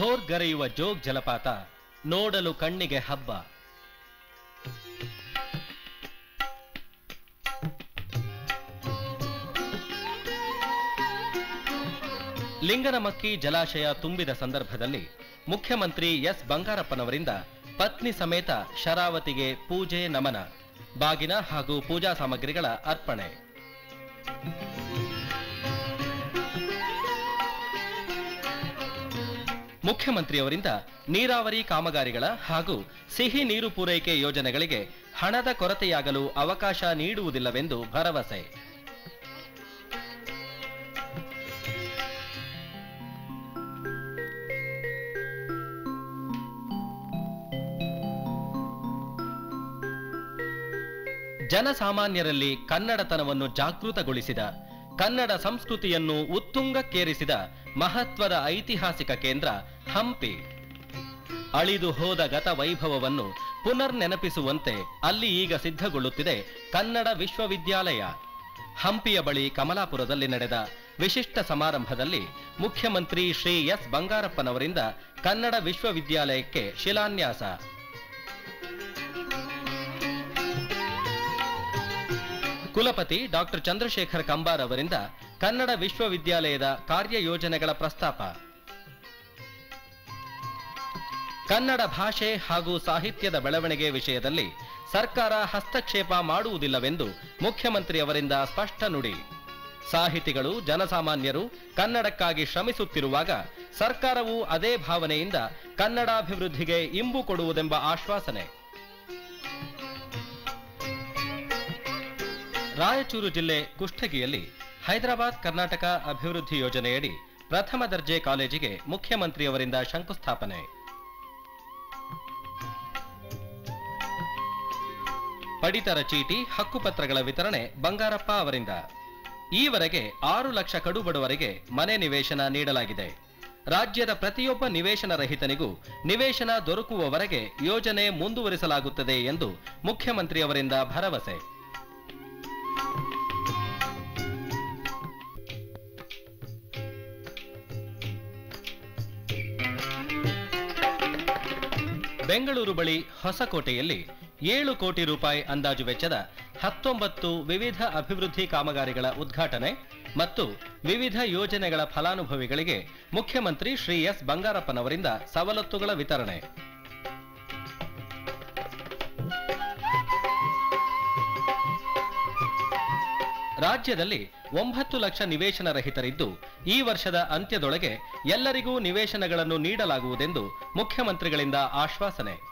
ಭೋರ್ಗರೆಯುವ ಜೋಗ್ ಜಲಪಾತ ನೋಡಲು ಕಣ್ಣಿಗೆ ಹಬ್ಬ ಲಿಂಗನಮಕ್ಕಿ ಜಲಾಶಯ ತುಂಬಿದ ಸಂದರ್ಭದಲ್ಲಿ ಮುಖ್ಯಮಂತ್ರಿ ಎಸ್ ಬಂಗಾರಪ್ಪನವರಿಂದ ಪತ್ನಿ ಸಮೇತ ಶರಾವತಿಗೆ ಪೂಜೆ ನಮನ ಬಾಗಿನ ಹಾಗೂ ಪೂಜಾ ಸಾಮಗ್ರಿಗಳ ಅರ್ಪಣೆ ಮುಖ್ಯಮಂತ್ರಿಯವರಿಂದ ನೀರಾವರಿ ಕಾಮಗಾರಿಗಳ ಹಾಗೂ ಸಿಹಿ ನೀರು ಪೂರೈಕೆ ಯೋಜನೆಗಳಿಗೆ ಹಣದ ಕೊರತೆಯಾಗಲು ಅವಕಾಶ ನೀಡುವುದಿಲ್ಲವೆಂದು ಭರವಸೆ ಜನಸಾಮಾನ್ಯರಲ್ಲಿ ಕನ್ನಡತನವನ್ನು ಜಾಗೃತಗೊಳಿಸಿದ ಕನ್ನಡ ಸಂಸ್ಕೃತಿಯನ್ನು ಉತ್ತುಂಗಕ್ಕೇರಿಸಿದ ಮಹತ್ವದ ಐತಿಹಾಸಿಕ ಕೇಂದ್ರ ಹಂಪಿ ಅಳಿದು ಹೋದ ಗತ ವೈಭವವನ್ನು ಪುನರ್ ನೆನಪಿಸುವಂತೆ ಅಲ್ಲಿ ಈಗ ಸಿದ್ಧಗೊಳ್ಳುತ್ತಿದೆ ಕನ್ನಡ ವಿಶ್ವವಿದ್ಯಾಲಯ ಹಂಪಿಯ ಬಳಿ ಕಮಲಾಪುರದಲ್ಲಿ ನಡೆದ ವಿಶಿಷ್ಟ ಸಮಾರಂಭದಲ್ಲಿ ಮುಖ್ಯಮಂತ್ರಿ ಶ್ರೀ ಎಸ್ ಬಂಗಾರಪ್ಪನವರಿಂದ ಕನ್ನಡ ವಿಶ್ವವಿದ್ಯಾಲಯಕ್ಕೆ ಶಿಲಾನ್ಯಾಸ ಕುಲಪತಿ ಡಾಕ್ಟರ್ ಚಂದ್ರಶೇಖರ್ ಕಂಬಾರ್ ಅವರಿಂದ ಕನ್ನಡ ವಿಶ್ವವಿದ್ಯಾಲಯದ ಕಾರ್ಯಯೋಜನೆಗಳ ಪ್ರಸ್ತಾಪ ಕನ್ನಡ ಭಾಷೆ ಹಾಗೂ ಸಾಹಿತ್ಯದ ಬೆಳವಣಿಗೆ ವಿಷಯದಲ್ಲಿ ಸರ್ಕಾರ ಹಸ್ತಕ್ಷೇಪ ಮಾಡುವುದಿಲ್ಲವೆಂದು ಮುಖ್ಯಮಂತ್ರಿ ಅವರಿಂದ ಸ್ಪಷ್ಟ ನುಡಿ ಸಾಹಿತಿಗಳು ಜನಸಾಮಾನ್ಯರು ಕನ್ನಡಕ್ಕಾಗಿ ಶ್ರಮಿಸುತ್ತಿರುವಾಗ ಸರ್ಕಾರವು ಅದೇ ಭಾವನೆಯಿಂದ ಕನ್ನಡಾಭಿವೃದ್ಧಿಗೆ ಇಂಬು ಕೊಡುವುದೆಂಬ ಆಶ್ವಾಸನೆ ರಾಯಚೂರು ಜಿಲ್ಲೆ ಕುಷ್ಟಗಿಯಲ್ಲಿ ಹೈದರಾಬಾದ್ ಕರ್ನಾಟಕ ಅಭಿವೃದ್ಧಿ ಯೋಜನೆಯಡಿ ಪ್ರಥಮ ದರ್ಜೆ ಕಾಲೇಜಿಗೆ ಮುಖ್ಯಮಂತ್ರಿಯವರಿಂದ ಶಂಕುಸ್ಥಾಪನೆ ಪಡಿತರ ಚೀಟಿ ಹಕ್ಕುಪತ್ರಗಳ ವಿತರಣೆ ಬಂಗಾರಪ್ಪ ಅವರಿಂದ ಈವರೆಗೆ ಆರು ಲಕ್ಷ ಕಡುಬಡವರಿಗೆ ಮನೆ ನಿವೇಶನ ನೀಡಲಾಗಿದೆ ರಾಜ್ಯದ ಪ್ರತಿಯೊಬ್ಬ ನಿವೇಶನ ರಹಿತನಿಗೂ ನಿವೇಶನ ದೊರಕುವವರೆಗೆ ಯೋಜನೆ ಮುಂದುವರಿಸಲಾಗುತ್ತದೆ ಎಂದು ಮುಖ್ಯಮಂತ್ರಿಯವರಿಂದ ಭರವಸೆ ಬೆಂಗಳೂರು ಬಳಿ ಹೊಸಕೋಟೆಯಲ್ಲಿ ಏಳು ಕೋಟಿ ರೂಪಾಯಿ ಅಂದಾಜು ವೆಚ್ಚದ ಹತ್ತೊಂಬತ್ತು ವಿವಿಧ ಅಭಿವೃದ್ಧಿ ಕಾಮಗಾರಿಗಳ ಉದ್ಘಾಟನೆ ಮತ್ತು ವಿವಿಧ ಯೋಜನೆಗಳ ಫಲಾನುಭವಿಗಳಿಗೆ ಮುಖ್ಯಮಂತ್ರಿ ಶ್ರೀ ಎಸ್ ಬಂಗಾರಪ್ಪನವರಿಂದ ಸವಲತ್ತುಗಳ ವಿತರಣೆ ರಾಜ್ಯದಲ್ಲಿ ಒಂಬತ್ತು ಲಕ್ಷ ನಿವೇಶನ ರಹಿತರಿದ್ದು ಈ ವರ್ಷದ ಅಂತ್ಯದೊಳಗೆ ಎಲ್ಲರಿಗೂ ನಿವೇಶನಗಳನ್ನು ನೀಡಲಾಗುವುದೆಂದು ಮುಖ್ಯಮಂತ್ರಿಗಳಿಂದ ಆಶ್ವಾಸನೆ